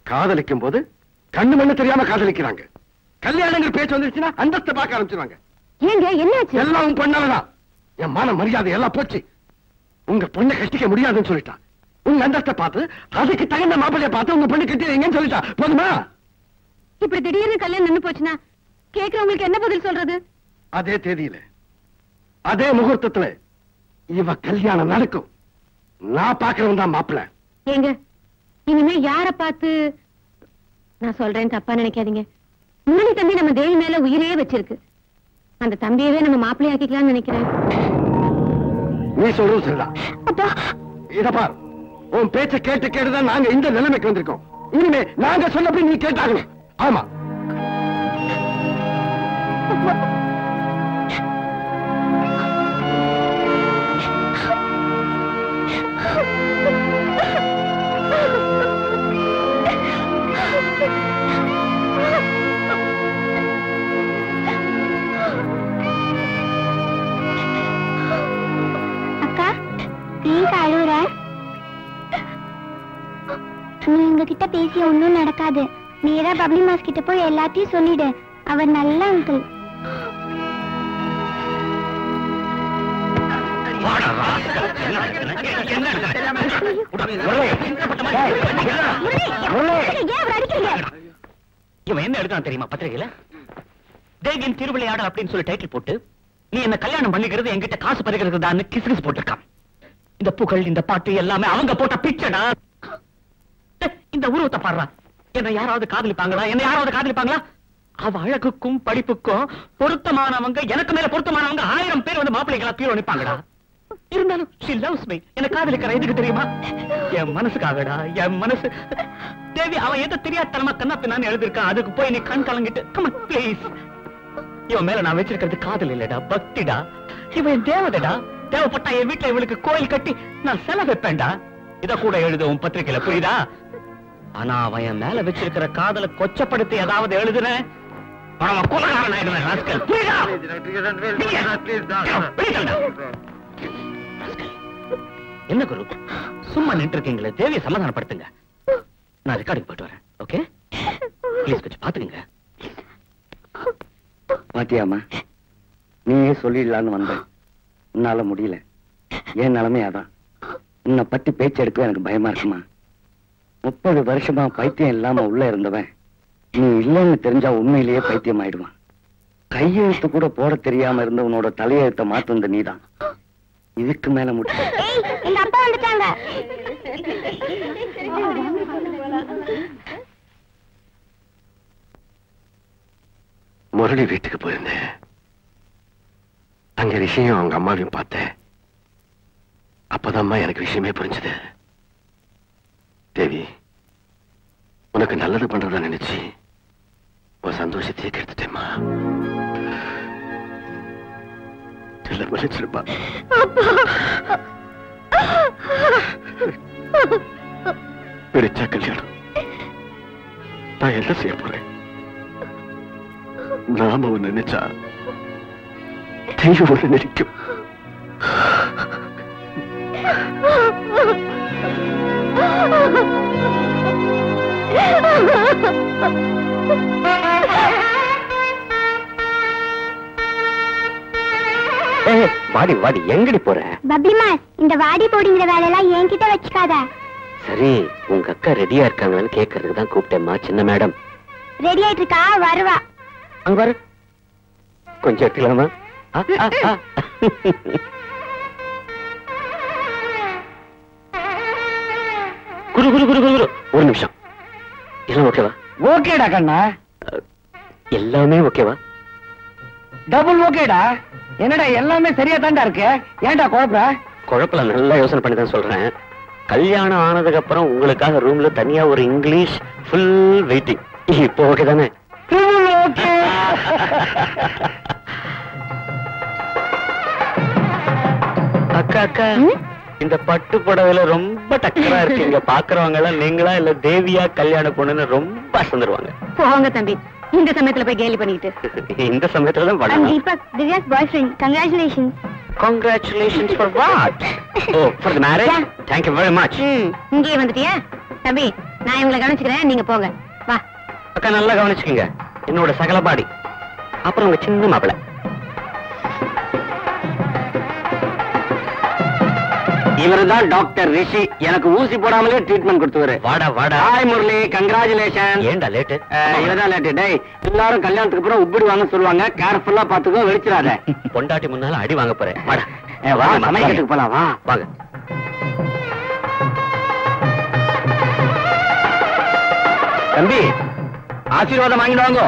காதலிக்கும் போது கண்ணு மண்ணு தெரியாம காதலிக்கிறாங்க கல்யாணங்கள் பேச்சு வந்துருச்சுன்னா அந்தஸ்தை பார்க்க ஆரம்பிச்சிருவாங்க ஏங்க என்னாச்சு எல்லாம் உன் பொண்ணாலதான் என் மான மரியாதை எல்லாம் போச்சு உங்க பொண்ணை கட்டிக்க முடியாதுன்னு சொல்லிட்டா உங்க அந்தஸ்தை பார்த்து அதுக்கு தகுந்த மாப்பிள்ளைய பார்த்து உங்க பொண்ணு கட்டிடுங்கன்னு சொல்லிட்டா போதுமா இப்படி திடீர்னு கல்யாணம் நின்னு போச்சுன்னா கேக்குறவங்களுக்கு என்ன பதில் சொல்றது அதே தேதியில அதே முகூர்த்தத்துல இவ கல்யாணம் நடக்கும் நான் பாக்குறவன் தான் மாப்பிள்ளை ஏங்க இனிமே யார பார்த்து நான் சொல்றேன் தப்பா நினைக்காதீங்க முரளி தம்பி நம்ம தேவி மேல உயிரையே வச்சிருக்கு அந்த தம்பியவே நம்ம மாப்பிள்ளை ஆக்கிக்கலாம்னு நினைக்கிறேன் நீ சொல்றது சரிதான் அப்பா இத பார் உன் பேச்ச கேட்டு கேட்டுதான் நாங்க இந்த நிலைமைக்கு வந்திருக்கோம் இனிமே நாங்க சொன்னபடி நீ கேட்டாகணும் ஆமா அக்கா ஏங்க அழுவுற நீ உங்ககிட்ட பேசி ஒண்ணும் நடக்காது நேரா பப்ளி மாஸ் கிட்ட போய் எல்லாத்தையும் சொல்லிடு அவர் நல்ல அங்கிள் ஏன் அவர் அடிக்கிறீங்க இவன் என்ன எழுதுறான் தெரியுமா பத்திரிகையில தேவியின் திருவிளையாடல் அப்படின்னு சொல்லி டைட்டில் போட்டு நீ என்ன கல்யாணம் பண்ணிக்கிறது என்கிட்ட காசு பறிக்கிறது தான் கிசு கிசு போட்டிருக்கான் இந்த புகழ் இந்த பாட்டு எல்லாமே அவங்க போட்ட பிச்சடா டேய், இந்த உருவத்தை பாடுறா என்ன யாராவது காதலிப்பாங்களா என்ன யாராவது காதலிப்பாங்களா அவ அழகுக்கும் படிப்புக்கும் பொருத்தமானவங்க எனக்கு மேல பொருத்தமானவங்க ஆயிரம் பேர் வந்து மாப்பிள்ளைகளா கீழே நிப்பாங்கடா இருந்தாலும் she loves me என்ன காதலிக்கிற எதுக்கு தெரியுமா என் மனசுக்காகடா என் மனசு தேவி அவன் எதை தெரியாதனமா கண்ணா பின்னான்னு எழுதிருக்கான் அதுக்கு போய் நீ கண் கலங்கிட்டு கமன் ப்ளீஸ் இவன் மேல நான் வச்சிருக்கிறது காதல் இல்லடா பக்திடா இவன் என் தேவதைடா தேவைப்பட்டா என் வீட்டுல இவளுக்கு கோயில் கட்டி நான் செல வைப்பேன்டா இத கூட எழுது உன் பத்திரிக்கையில புரியுதா ஆனா அவன் என் மேல வச்சிருக்கிற காதலை கொச்சப்படுத்தி ஏதாவது எழுதுன அவன் கொலகாரன் ஆயிடுவேன் ராஸ்கல் புரியுதா வெளிய தள்ளுடா. ராஸ்கல். என்ன குரு சும்மா நின்று இருக்கீங்களே தேவியை சமாதானப்படுத்துங்க நான் ரெக்கார்டிங் போயிட்டு வரேன் ஓகே ப்ளீஸ் கொஞ்சம் பாத்துக்கங்க பாத்தியாமா நீயே சொல்லிடலான்னு வந்தேன் உன்னால முடியல என் நிலைமை அதான் உன்னை பத்தி பேச்சு எடுக்க எனக்கு பயமா இருக்குமா முப்பது வருஷமா பைத்தியம் இல்லாம உள்ள இருந்தவன் நீ இல்லைன்னு தெரிஞ்சா உண்மையிலேயே பைத்தியம் ஆயிடுவான் கையெழுத்து கூட போட தெரியாம இருந்தவனோட தலையெழுத்த மாத்துந்த நீதான் இதுக்கு மேல முடியும் ஏய் எங்க அப்பா வந்துட்டாங்க முரளி வீட்டுக்கு போயிருந்தேன் அங்க விஷயம் அவங்க அம்மாவையும் பார்த்தேன் அப்பதாம்மா எனக்கு விஷயமே புரிஞ்சது தேவி உனக்கு நல்லது பண்றதா நினைச்சு உன் சந்தோஷத்தையே கெடுத்துட்டேம்மா எல்லாம் மன்னிச்சிருப்பா பிடிச்சா கல்யாணம் நான் என்ன செய்ய போறேன் நாம ஒண்ணு நினைச்சா தெய்வம் ஒண்ணு நினைக்கும் ஏய், வாடி வாடி எங்கடி போற பப்ளி மாஸ் இந்த வாடி போடிங்கிற வேலையெல்லாம் என்கிட்ட வச்சுக்காத சரி உங்க அக்கா ரெடியா இருக்காங்களான்னு கேட்கறதுக்கு தான் கூப்பிட்டேம்மா சின்ன மேடம் ரெடி ஆயிட்டு இருக்கா வருவா அங்க பாரு கொஞ்சம் எடுத்துக்கலாமா ஆ, ஆ, ஆ. குரு குரு குரு குரு குரு ஒரு நிமிஷம் எல்லாம் ஓகேவா ஓகேடா கண்ணா எல்லாமே ஓகேவா டபுள் ஓகேடா என்னடா எல்லாமே சரியா தான்டா இருக்கு ஏன்டா குழப்பற குழப்பல நல்லா யோசனை பண்ணி தான் சொல்றேன் கல்யாணம் ஆனதுக்கு அப்புறம் உங்களுக்காக ரூம்ல தனியா ஒரு இங்கிலீஷ் ஃபுல் வெயிட்டிங் இப்போ ஓகே தானே ஓகே அக்கா அக்கா இந்த பட்டு புடவையில ரொம்ப டக்கரா இருக்கீங்க பாக்குறவங்க எல்லாம் நீங்களா இல்ல தேவியா கல்யாண பொண்ணுன்னு ரொம்ப அசந்துருவாங்க போங்க தம்பி இந்த சமயத்துல போய் கேலி பண்ணிக்கிட்டு இந்த சமயத்துல தான் I'm பண்ணலாம் Deepak, Divya's boyfriend. Congratulations. Congratulations for what? oh, for the marriage? Yeah. Thank you very much. ம், இங்கேயே வந்துட்டியா தம்பி நான் இவங்களை கவனிச்சுக்கிறேன் நீங்க போங்க வா அக்கா நல்லா கவனிச்சுக்கோங்க என்னோட சகல பாடி அப்புறம் உங்க சின்ன மாப்பிள இவர்தான் டாக்டர் ரிஷி எனக்கு ஊசி போடாமலே ட்ரீட்மெண்ட் கொடுத்தவரு வாடா வாடா ஹாய் முரளி கங்க்ராச்சுலேஷன் ஏன்டா லேட்டு இவதான் லேட்டு டேய் எல்லாரும் கல்யாணத்துக்கு அப்புறம் உப்பிடுவாங்கன்னு சொல்லுவாங்க கேர்ஃபுல்லா பாத்துக்கோ வெளிச்சிடாத பொண்டாட்டி முன்னால அடி வாங்க போறேன் வாடா ஏ, வா சமைக்கிறதுக்கு போலாம் வா வாங்க தம்பி ஆசீர்வாதம் வாங்கிட்டு வாங்க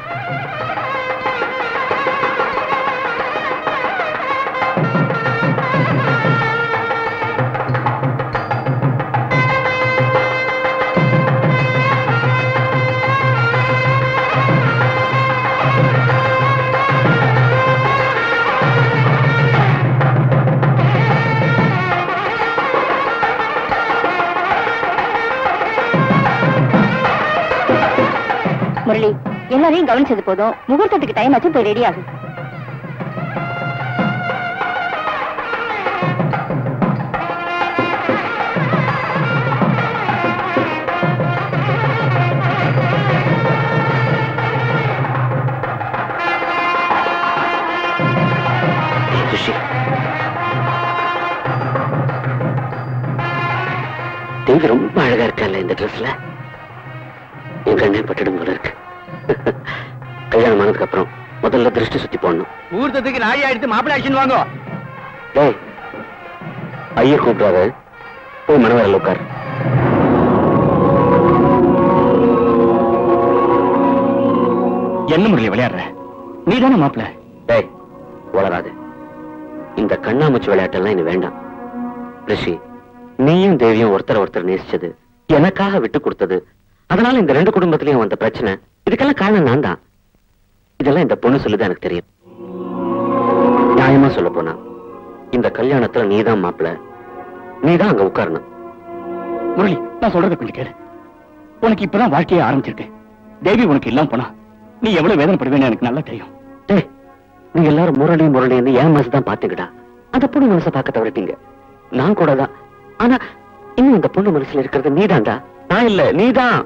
முரளி எல்லாரையும் கவனிச்சது போதும் முகூர்த்தத்துக்கு டைம் ஆச்சு போய் ரெடி ஆகும் ரிஷி தேவி ரொம்ப அழகா இருக்கல்ல இந்த ட்ரெஸ்ல என் கண்ணே பட்டுடும் போல இருக்கு கல்யாணம் ஆனதுக்கு அப்புறம் முதல்ல திருஷ்டி சுத்தி போடணும் முகூர்த்தத்துக்கு நாய் எடுத்து மாப்பிள்ளை அடிச்சுன்னு வாங்க டேய் ஐயர் கூப்பிடாத போய் மனவரில் உட்கார் என்ன முரளி விளையாடுற நீ தானே மாப்பிள்ள டேய் வளராது இந்த கண்ணாமூச்சி விளையாட்டெல்லாம் இனி வேண்டாம் ரிஷி நீயும் தேவியும் ஒருத்தர் ஒருத்தர் நேசிச்சது எனக்காக விட்டு கொடுத்தது அதனால இந்த ரெண்டு குடும்பத்திலயும் வந்த பிரச்சனை இதுக்கெல்லாம் காரணம் நான் தான் இதெல்லாம் இந்த பொண்ணு சொல்லுதான் எனக்கு தெரியும் நியாயமா சொல்ல போனா இந்த கல்யாணத்துல நீதான் மாப்பிள்ள நீதான் அங்க உட்காரணும் முரளி நான் சொல்றத கொஞ்சம் கேளு உனக்கு இப்பதான் வாழ்க்கையை ஆரம்பிச்சிருக்கு தேவி உனக்கு இல்லாம போனா நீ எவ்வளவு வேதனைப்படுவேன்னு எனக்கு நல்லா தெரியும் டேய் நீங்க எல்லாரும் முரளி முரளின்னு என் மனசு தான் பாத்துக்கிட்டா அந்த பொண்ணு மனசை பார்க்க தவறிட்டீங்க நான் கூட தான் ஆனா இன்னும் அந்த பொண்ணு மனசுல இருக்கிறது நீதான்டா நான் இல்ல நீதான்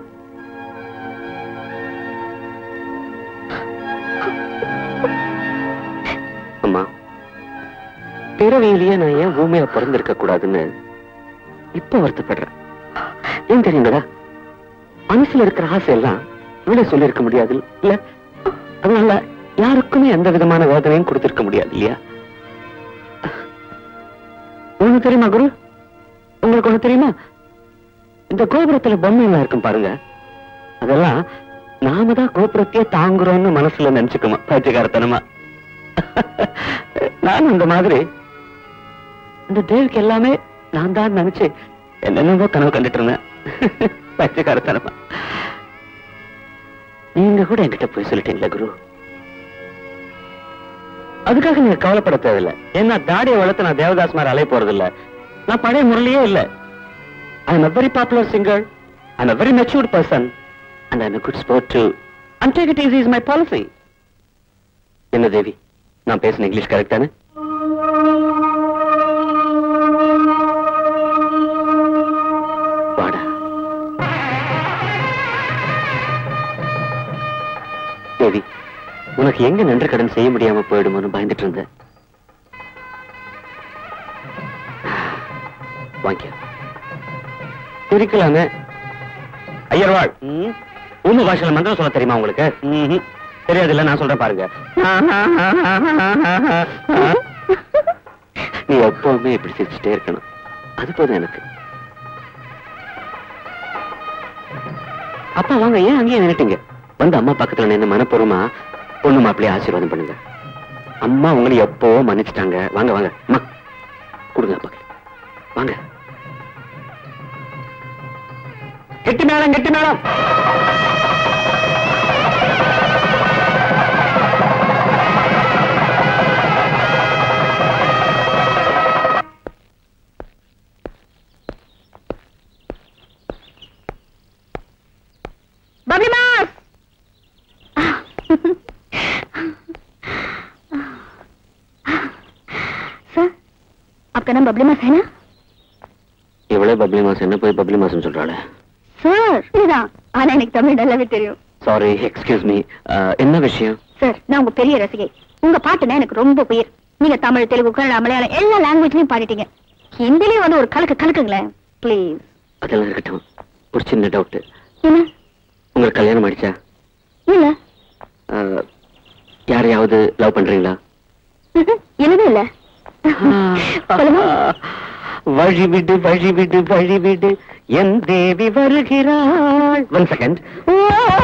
அம்மா பிறவியிலேயே நான் ஏன் ஊமையா பிறந்திருக்க கூடாதுன்னு இப்ப வருத்தப்படுறேன் ஏன் தெரியுங்களா மனசுல இருக்கிற ஆசை எல்லாம் வெளியே சொல்லியிருக்க முடியாது இல்ல அதனால யாருக்குமே எந்த விதமான வேதனையும் கொடுத்திருக்க முடியாது இல்லையா உங்களுக்கு தெரியுமா குரு உங்களுக்கு ஒண்ணு தெரியுமா இந்த கோபுரத்துல பொம்மை எல்லாம் இருக்கும் பாருங்க அதெல்லாம் நாம தான் கோபுரத்தையே தாங்குறோம்னு மனசுல நினைச்சுக்கோமா பைத்தியக்காரத்தனமா நானும் இந்த மாதிரி இந்த தேவிக்கு எல்லாமே நான் தான் நினைச்சு என்னென்னவோ கனவு கண்டுட்டு இருந்தேன் பைத்தியக்காரத்தனமா நீங்க கூட என்கிட்ட போய் சொல்லிட்டீங்களா குரு அதுக்காக நீங்க கவலைப்பட தேவையில்லை ஏன்னா தாடியை வளர்த்து நான் தேவதாஸ் மாதிரி அலைய போறது இல்ல நான் பழைய முரளியே இல்ல I am a very popular singer I'm a very matured person and I'm a good sport too and take it easy is my policy என்ன தேவி நான் பேசுன இங்கிலீஷ் கரெக்ட் தானே வாடா தேவி உனக்கு எங்க நன்றி கடன் செய்ய முடியாம போயிடுமோன்னு பயந்துட்டு இருந்தேன் வாங்கிக்க இருக்கலாமே ஐயர்வாள் ஊம பாஷையில மந்திரம் சொல்ல தெரியுமா உங்களுக்கு ம்ஹும். தெரியாதுல்ல நான் சொல்றேன் பாருங்க நீ எப்பவுமே இப்படி சிரிச்சுட்டே இருக்கணும் அது போதும் எனக்கு அப்பா வாங்க ஏன் அங்கேயே நின்னுட்டீங்க வந்து அம்மா பக்கத்துல நின்று மனப்பூர்வமா பொண்ணு மாப்பிள்ளைய ஆசீர்வாதம் பண்ணுங்க அம்மா உங்களை எப்போ மன்னிச்சிட்டாங்க வாங்க வாங்க அம்மா கொடுங்க அப்பா வாங்க கெட்டி மேளம் கெட்டி மேளம் बबली मास सर आपका नाम बबली मास है ना இவ்வளவு பப்ளி மாசம் என்ன போய் பப்ளி மாசம் சொல்றாளே சார் இதுதான் ஆனா எனக்கு தமிழ் நல்லாவே தெரியும் சாரி எக்ஸ்கியூஸ் மீ என்ன விஷயம் சார் நான் உங்க பெரிய ரசிகை உங்க பாட்டுனா எனக்கு ரொம்ப உயிர் நீங்க தமிழ் தெலுங்கு கன்னடா மலையாளம் எல்லா லாங்குவேஜ்லயும் பாடிட்டீங்க ஹிந்திலயும் வந்து ஒரு கலக்கு கலக்குங்களேன் ப்ளீஸ் அதெல்லாம் இருக்கட்டும் ஒரு சின்ன டவுட் என்ன உங்களுக்கு கல்யாணம் ஆயிடுச்சா இல்ல அஹ், யாரையாவது லவ் பண்றீங்களா என்னது இல்ல சொல்லுங்க வழிவிடு வழிவிடு வழிவிடு என் தேவி வருகிறாள் ஒன் செகண்ட்